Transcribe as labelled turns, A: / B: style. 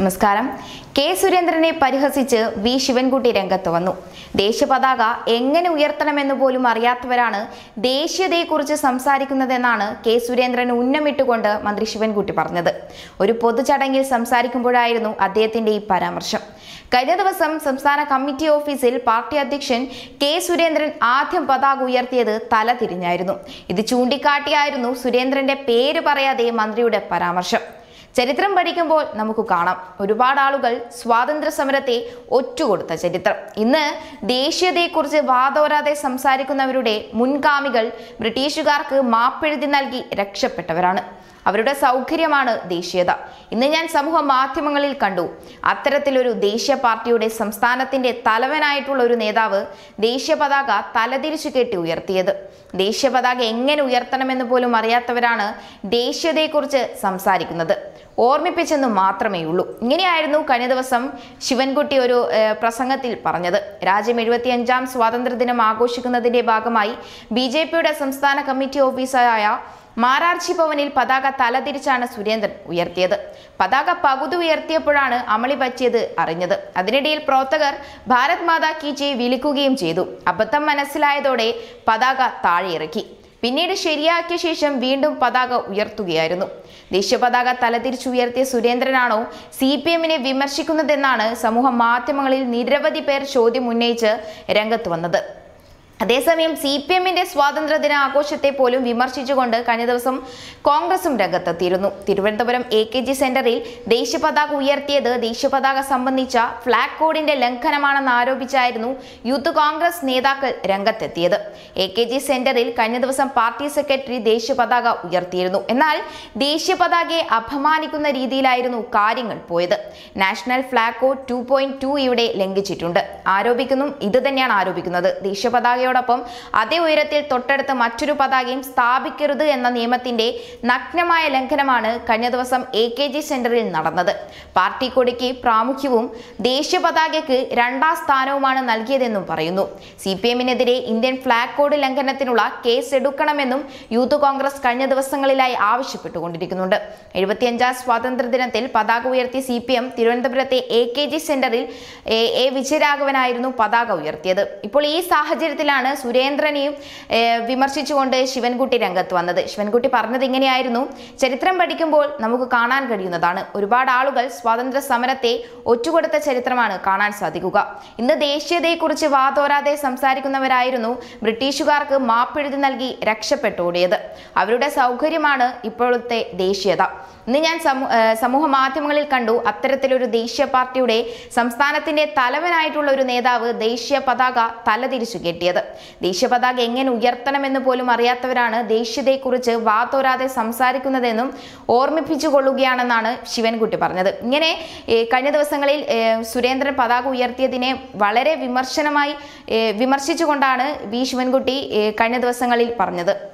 A: നമസ്കാരം കെ സുരേന്ദ്രനെ പരിഹസിച്ച് വി ശിവൻകുട്ടി രംഗത്ത് വന്നു ദേശീയപതാക എങ്ങനെ ഉയർത്തണമെന്ന് പോലും അറിയാത്തവരാണ് ദേശീയതയെക്കുറിച്ച് സംസാരിക്കുന്നതെന്നാണ് കെ സുരേന്ദ്രൻ ഉന്നമിട്ടുകൊണ്ട് മന്ത്രി ശിവൻകുട്ടി പറഞ്ഞത് ഒരു പൊതുചടങ്ങിൽ സംസാരിക്കുമ്പോഴായിരുന്നു അദ്ദേഹത്തിന്റെ ഈ പരാമർശം കഴിഞ്ഞ ദിവസം സംസ്ഥാന കമ്മിറ്റി ഓഫീസിൽ പാർട്ടി അധ്യക്ഷൻ കെ സുരേന്ദ്രൻ ആദ്യം പതാക ഉയർത്തിയത് തല തിരിഞ്ഞായിരുന്നു ഇത് ചൂണ്ടിക്കാട്ടിയായിരുന്നു സുരേന്ദ്രന്റെ പേര് പറയാതെ മന്ത്രിയുടെ പരാമർശം ചരിത്രം പഠിക്കുമ്പോൾ നമുക്ക് കാണാം ഒരുപാട് ആളുകൾ സ്വാതന്ത്ര്യ സമരത്തെ ഒറ്റുകൊടുത്ത ചരിത്രം ഇന്ന് ദേശീയതയെക്കുറിച്ച് വാതോരാതെ സംസാരിക്കുന്നവരുടെ മുൻഗാമികൾ ബ്രിട്ടീഷുകാർക്ക് മാപ്പെഴുതി നൽകി രക്ഷപ്പെട്ടവരാണ് അവരുടെ സൗകര്യമാണ് ദേശീയത ഇന്ന് ഞാൻ സമൂഹ മാധ്യമങ്ങളിൽ കണ്ടു അത്തരത്തിലൊരു ദേശീയ പാർട്ടിയുടെ സംസ്ഥാനത്തിന്റെ തലവനായിട്ടുള്ള ഒരു നേതാവ് ദേശീയ പതാക തലതിരിച്ചു കെട്ടി ഉയർത്തിയത് ദേശീയ പതാക എങ്ങനെ ഉയർത്തണമെന്ന് പോലും അറിയാത്തവരാണ് ദേശീയതയെക്കുറിച്ച് സംസാരിക്കുന്നത് ഓർമ്മിപ്പിച്ചെന്ന് മാത്രമേ ഉള്ളൂ ഇങ്ങനെയായിരുന്നു കഴിഞ്ഞ ദിവസം ശിവൻകുട്ടി ഒരു ഏഹ്, പ്രസംഗത്തിൽ പറഞ്ഞത് രാജ്യം എഴുപത്തിയഞ്ചാം സ്വാതന്ത്ര്യദിനം ആഘോഷിക്കുന്നതിന്റെ ഭാഗമായി ബി ജെ പിയുടെ സംസ്ഥാന കമ്മിറ്റി ഓഫീസായ മാരാർജി ഭവനിൽ പതാക തലതിരിച്ചാണ് സുരേന്ദ്രൻ ഉയർത്തിയത് പതാക പകുതി ഉയർത്തിയപ്പോഴാണ് അമളി പറ്റിയത് അറിഞ്ഞത് അതിനിടയിൽ പ്രവർത്തകർ ഭാരത് മാതാ കി ജയ് വിളിക്കുകയും ചെയ്തു അബദ്ധം മനസ്സിലായതോടെ പതാക താഴെയിറക്കി പിന്നീട് ശരിയാക്കിയ ശേഷം വീണ്ടും പതാക ഉയർത്തുകയായിരുന്നു ദേശീയ പതാക തലതിരിച്ചുയർത്തിയ സുരേന്ദ്രനാണോ സി പി എമ്മിനെ വിമർശിക്കുന്നതെന്നാണ് സമൂഹ മാധ്യമങ്ങളിൽ നിരവധി പേർ ചോദ്യം ഉന്നയിച്ച് രംഗത്ത് വന്നത് അതേസമയം സി പി എമ്മിന്റെ സ്വാതന്ത്ര്യദിന ആഘോഷത്തെ പോലും വിമർശിച്ചുകൊണ്ട് കഴിഞ്ഞ ദിവസം കോൺഗ്രസും രംഗത്തെത്തിയിരുന്നു തിരുവനന്തപുരം എ കെ ജി സെന്ററിൽ ദേശീയ പതാക ഉയർത്തിയത് ദേശീയ പതാക സംബന്ധിച്ച ഫ്ലാഗ് കോഡിന്റെ ലംഘനമാണെന്ന് ആരോപിച്ചായിരുന്നു യൂത്ത് കോൺഗ്രസ് നേതാക്കൾ രംഗത്തെത്തിയത് എ കെ ജി സെന്ററിൽ കഴിഞ്ഞ ദിവസം പാർട്ടി സെക്രട്ടറി ദേശീയ പതാക ഉയർത്തിയിരുന്നു എന്നാൽ ദേശീയ പതാകയെ അപമാനിക്കുന്ന രീതിയിലായിരുന്നു കാര്യങ്ങൾ പോയത് national flag code two point two ഇവിടെ ലംഘിച്ചിട്ടുണ്ട് ആരോപിക്കുന്നു ഇത് തന്നെയാണ് ആരോപിക്കുന്നത് ദേശീയ പതാകയോടൊപ്പം അതേ ഉയരത്തിൽ തൊട്ടടുത്ത് മറ്റൊരു പതാകയും സ്ഥാപിക്കരുത് എന്ന നിയമത്തിന്റെ നഗ്നമായ ലംഘനമാണ് കഴിഞ്ഞ ദിവസം എ കെ ജി സെന്ററിൽ നടന്നത് പാർട്ടി കൊടിക്ക് പ്രാമുഖ്യവും ദേശീയ പതാകയ്ക്ക് രണ്ടാം സ്ഥാനവുമാണ് നൽകിയതെന്നും പറയുന്നു സി പി എമ്മിനെതിരെ ഇന്ത്യൻ ഫ്ലാഗ് കോഡ് ലംഘനത്തിനുള്ള കേസ് എടുക്കണമെന്നും യൂത്ത് കോൺഗ്രസ് കഴിഞ്ഞ ദിവസങ്ങളിലായി ആവശ്യപ്പെട്ടുകൊണ്ടിരിക്കുന്നുണ്ട് എഴുപത്തിയഞ്ചാം സ്വാതന്ത്ര്യ ദിനത്തിൽ പതാക ഉയർത്തി സി പി എം തിരുവനന്തപുരത്തെ എ കെ ജി സെന്ററിൽ എ എ വിജയരാഘവനായിരുന്നു പതാക ഉയർത്തിയത് ഇപ്പോൾ ഈ സാഹചര്യത്തിലാണ് സുരേന്ദ്രനെയും ഏ, വിമർശിച്ചുകൊണ്ട് ശിവൻകുട്ടി രംഗത്ത് വന്നത് ശിവൻകുട്ടി പറഞ്ഞത് ഇങ്ങനെയായിരുന്നു ചരിത്രം പഠിക്കുമ്പോൾ നമുക്ക് കാണാൻ കഴിയുന്നതാണ് ഒരുപാട് ആളുകൾ സ്വാതന്ത്ര്യ സമരത്തെ ഒറ്റുകൊടുത്ത ചരിത്രമാണ് കാണാൻ സാധിക്കുക ഇന്ന് ദേശീയതയെക്കുറിച്ച് വാതോരാതെ സംസാരിക്കുന്നവരായിരുന്നു ബ്രിട്ടീഷുകാർക്ക് മാപ്പെഴുതി നൽകി രക്ഷപ്പെട്ടോടിയത് അവരുടെ സൗകര്യമാണ് ഇപ്പോഴത്തെ ദേശീയത ഇന്ന് ഞാൻ സമൂ- ഏ, സമൂഹ മാധ്യമങ്ങളിൽ കണ്ടു അത്തരത്തിലൊരു ദേശീയ പാർട്ടിയുടെ സംസ്ഥാനത്തിന്റെ തലവനായിട്ടുള്ള ഒരു നേതാവ് ദേശീയ പതാക തലതിരിച്ചു കെട്ടിയത് ദേശീയ പതാക എങ്ങനെ ഉയർത്തണമെന്ന് പോലും അറിയാത്തവരാണ് ദേശീയതയെക്കുറിച്ച് വാതോരാതെ സംസാരിക്കുന്നതെന്നും ഓർമ്മിപ്പിച്ചുകൊള്ളുകയാണെന്നാണ് ശിവൻകുട്ടി പറഞ്ഞത് ഇങ്ങനെ ഏ, കഴിഞ്ഞ ദിവസങ്ങളിൽ ഏ, സുരേന്ദ്രൻ പതാക ഉയർത്തിയതിനെ വളരെ വിമർശനമായി ഏ, വിമർശിച്ചുകൊണ്ടാണ് വി ശിവൻകുട്ടി ഏ, കഴിഞ്ഞ ദിവസങ്ങളിൽ പറഞ്ഞത്